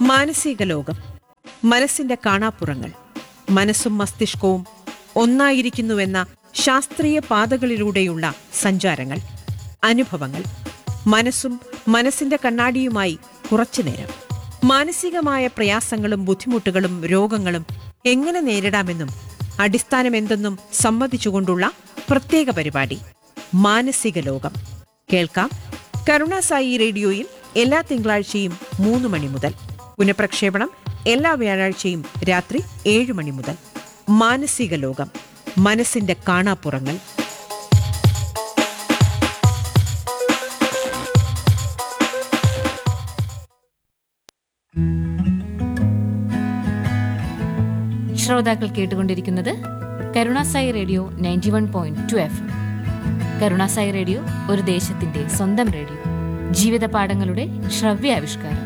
മാനസിക ലോകം മനസ്സിന്റെ കാണാപ്പുറങ്ങൾ മനസ്സും മസ്തിഷ്കവും ഒന്നായിരിക്കുന്നുവെന്ന ശാസ്ത്രീയ പാതകളിലൂടെയുള്ള സഞ്ചാരങ്ങൾ അനുഭവങ്ങൾ മനസ്സും മനസ്സിന്റെ കണ്ണാടിയുമായി കുറച്ചുനേരം മാനസികമായ പ്രയാസങ്ങളും ബുദ്ധിമുട്ടുകളും രോഗങ്ങളും എങ്ങനെ നേരിടാമെന്നും അടിസ്ഥാനമെന്തെന്നും സമ്മതിച്ചുകൊണ്ടുള്ള പ്രത്യേക പരിപാടി മാനസിക ലോകം കേൾക്കാം കരുണാസായി റേഡിയോയിൽ എല്ലാ തിങ്കളാഴ്ചയും മൂന്ന് മണി മുതൽ പുനഃപ്രക്ഷേപണം എല്ലാ വ്യാഴാഴ്ചയും രാത്രി ഏഴ് മണി മുതൽ മാനസിക ലോകം മനസ്സിന്റെ കാണാപ്പുറങ്ങൾ ശ്രോതാക്കൾ കേട്ടുകൊണ്ടിരിക്കുന്നത് Karunasai radio ninety one point two F Karunasai radio ഒരു ദേശത്തിന്റെ സ്വന്തം റേഡിയോ ജീവിത പാഠങ്ങളുടെ ശ്രവ്യാവിഷ്കാരം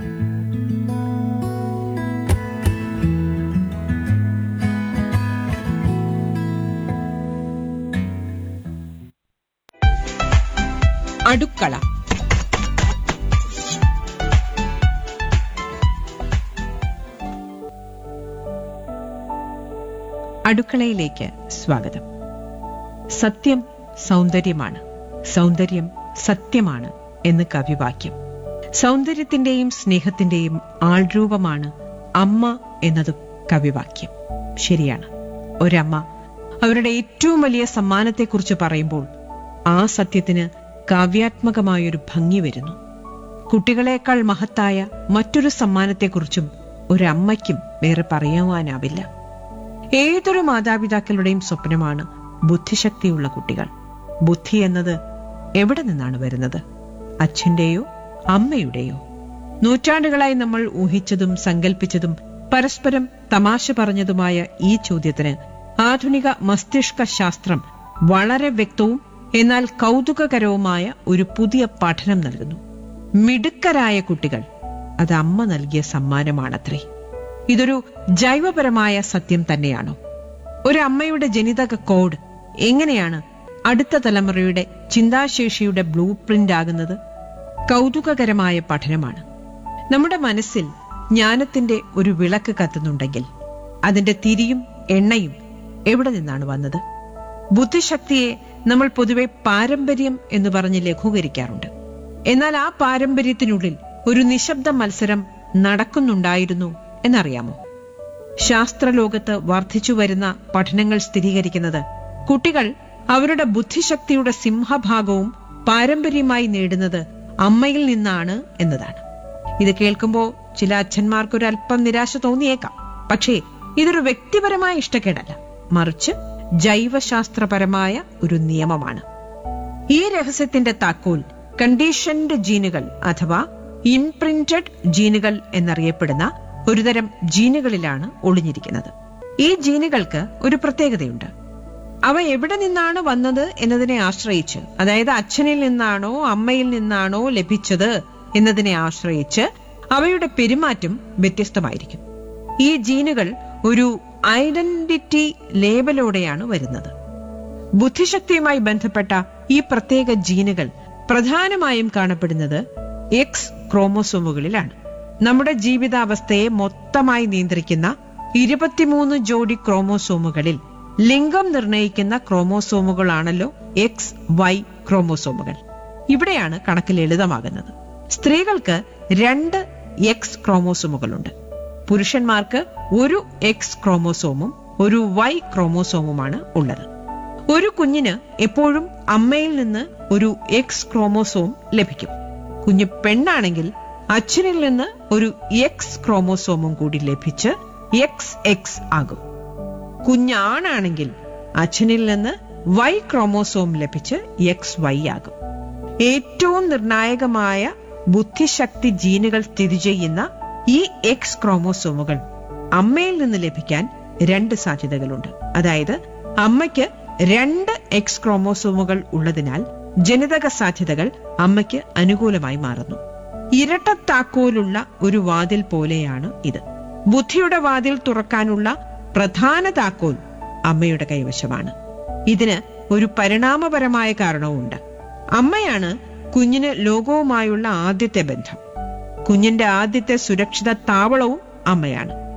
അടുക്കള അടുക്കളയിലേക്ക് സ്വാഗതം സത്യം സൗന്ദര്യമാണ് സൗന്ദര്യം സത്യമാണ് എന്ന് കവിവാക്യം സൗന്ദര്യത്തിന്റെയും സ്നേഹത്തിന്റെയും ആൾരൂപമാണ് അമ്മ എന്നതും കവിവാക്യം ശരിയാണ് ഒരമ്മ അവരുടെ ഏറ്റവും വലിയ സമ്മാനത്തെക്കുറിച്ച് പറയുമ്പോൾ ആ സത്യത്തിന് കാവ്യാത്മകമായൊരു ഭംഗി വരുന്നു കുട്ടികളെക്കാൾ മഹത്തായ മറ്റൊരു സമ്മാനത്തെക്കുറിച്ചും ഒരമ്മയ്ക്കും വേറെ പറയുവാനാവില്ല ഏതൊരു മാതാപിതാക്കളുടെയും സ്വപ്നമാണ് ബുദ്ധിശക്തിയുള്ള കുട്ടികൾ ബുദ്ധി എന്നത് എവിടെ നിന്നാണ് വരുന്നത് അച്ഛന്റെയോ അമ്മയുടെയോ നൂറ്റാണ്ടുകളായി നമ്മൾ ഊഹിച്ചതും സങ്കല്പിച്ചതും പരസ്പരം തമാശ പറഞ്ഞതുമായ ഈ ചോദ്യത്തിന് ആധുനിക മസ്തിഷ്ക ശാസ്ത്രം വളരെ വ്യക്തവും എന്നാൽ കൗതുകകരവുമായ ഒരു പുതിയ പഠനം നൽകുന്നു മിടുക്കരായ കുട്ടികൾ അത് അമ്മ നൽകിയ സമ്മാനമാണത്രേ ഇതൊരു ജൈവപരമായ സത്യം തന്നെയാണോ ഒരു അമ്മയുടെ ജനിതക കോഡ് എങ്ങനെയാണ് അടുത്ത തലമുറയുടെ ചിന്താശേഷിയുടെ ബ്ലൂ പ്രിന്റ് ആകുന്നത് കൗതുകകരമായ പഠനമാണ് നമ്മുടെ മനസ്സിൽ ജ്ഞാനത്തിന്റെ ഒരു വിളക്ക് കത്തുന്നുണ്ടെങ്കിൽ അതിന്റെ തിരിയും എണ്ണയും എവിടെ നിന്നാണ് വന്നത് ബുദ്ധിശക്തിയെ നമ്മൾ പൊതുവെ പാരമ്പര്യം എന്ന് പറഞ്ഞ് ലഘൂകരിക്കാറുണ്ട് എന്നാൽ ആ പാരമ്പര്യത്തിനുള്ളിൽ ഒരു നിശബ്ദ മത്സരം നടക്കുന്നുണ്ടായിരുന്നു എന്നറിയാമോ ശാസ്ത്രലോകത്ത് വർദ്ധിച്ചു വരുന്ന പഠനങ്ങൾ സ്ഥിരീകരിക്കുന്നത് കുട്ടികൾ അവരുടെ ബുദ്ധിശക്തിയുടെ സിംഹഭാഗവും പാരമ്പര്യമായി നേടുന്നത് അമ്മയിൽ നിന്നാണ് എന്നതാണ് ഇത് കേൾക്കുമ്പോൾ ചില അച്ഛന്മാർക്ക് ഒരു അല്പം നിരാശ തോന്നിയേക്കാം പക്ഷേ ഇതൊരു വ്യക്തിപരമായ ഇഷ്ടക്കേടല്ല മറിച്ച് ജൈവശാസ്ത്രപരമായ ഒരു നിയമമാണ് ഈ രഹസ്യത്തിന്റെ താക്കോൽ കണ്ടീഷൻഡ് ജീനുകൾ അഥവാ ഇംപ്രിന്റഡ് ജീനുകൾ എന്നറിയപ്പെടുന്ന ഒരുതരം ജീനുകളിലാണ് ഒളിഞ്ഞിരിക്കുന്നത് ഈ ജീനുകൾക്ക് ഒരു പ്രത്യേകതയുണ്ട് അവ എവിടെ നിന്നാണ് വന്നത് എന്നതിനെ ആശ്രയിച്ച് അതായത് അച്ഛനിൽ നിന്നാണോ അമ്മയിൽ നിന്നാണോ ലഭിച്ചത് എന്നതിനെ ആശ്രയിച്ച് അവയുടെ പെരുമാറ്റം വ്യത്യസ്തമായിരിക്കും ഈ ജീനുകൾ ഒരു ഐഡന്റിറ്റി ലേബലോടെയാണ് വരുന്നത് ബുദ്ധിശക്തിയുമായി ബന്ധപ്പെട്ട ഈ പ്രത്യേക ജീനുകൾ പ്രധാനമായും കാണപ്പെടുന്നത് എക്സ് ക്രോമോസോമുകളിലാണ് നമ്മുടെ ജീവിതാവസ്ഥയെ മൊത്തമായി നിയന്ത്രിക്കുന്ന ഇരുപത്തിമൂന്ന് ജോഡി ക്രോമോസോമുകളിൽ ലിംഗം നിർണയിക്കുന്ന ക്രോമോസോമുകളാണല്ലോ എക്സ് വൈ ക്രോമോസോമുകൾ ഇവിടെയാണ് കണക്ക് ലളിതമാകുന്നത് സ്ത്രീകൾക്ക് രണ്ട് എക്സ് ക്രോമോസോമുകളുണ്ട് പുരുഷന്മാർക്ക് ഒരു എക്സ് ക്രോമോസോമും ഒരു വൈ ക്രോമോസോമുമാണ് ഉള്ളത് ഒരു കുഞ്ഞിന് എപ്പോഴും അമ്മയിൽ നിന്ന് ഒരു എക്സ് ക്രോമോസോം ലഭിക്കും കുഞ്ഞ് പെണ്ണാണെങ്കിൽ അച്ഛനിൽ നിന്ന് ഒരു എക്സ് ക്രോമോസോമും കൂടി ലഭിച്ച് എക്സ് എക്സ് ആകും കുഞ്ഞാണാണെങ്കിൽ അച്ഛനിൽ നിന്ന് വൈ ക്രോമോസോം ലഭിച്ച് എക്സ് വൈ ആകും ഏറ്റവും നിർണായകമായ ബുദ്ധിശക്തി ജീനുകൾ സ്ഥിതി ചെയ്യുന്ന ഈ എക്സ് ക്രോമോസോമുകൾ അമ്മയിൽ നിന്ന് ലഭിക്കാൻ രണ്ട് സാധ്യതകളുണ്ട് അതായത് അമ്മയ്ക്ക് രണ്ട് എക്സ് ക്രോമോസോമുകൾ ഉള്ളതിനാൽ ജനിതക സാധ്യതകൾ അമ്മയ്ക്ക് അനുകൂലമായി മാറുന്നു ഇരട്ടത്താക്കോലുള്ള ഒരു വാതിൽ പോലെയാണ് ഇത് ബുദ്ധിയുടെ വാതിൽ തുറക്കാനുള്ള പ്രധാന താക്കോൽ അമ്മയുടെ കൈവശമാണ് ഇതിന് ഒരു പരിണാമപരമായ കാരണവുമുണ്ട് അമ്മയാണ് കുഞ്ഞിന് ലോകവുമായുള്ള ആദ്യത്തെ ബന്ധം കുഞ്ഞിന്റെ ആദ്യത്തെ സുരക്ഷിത താവളവും അമ്മയാണ്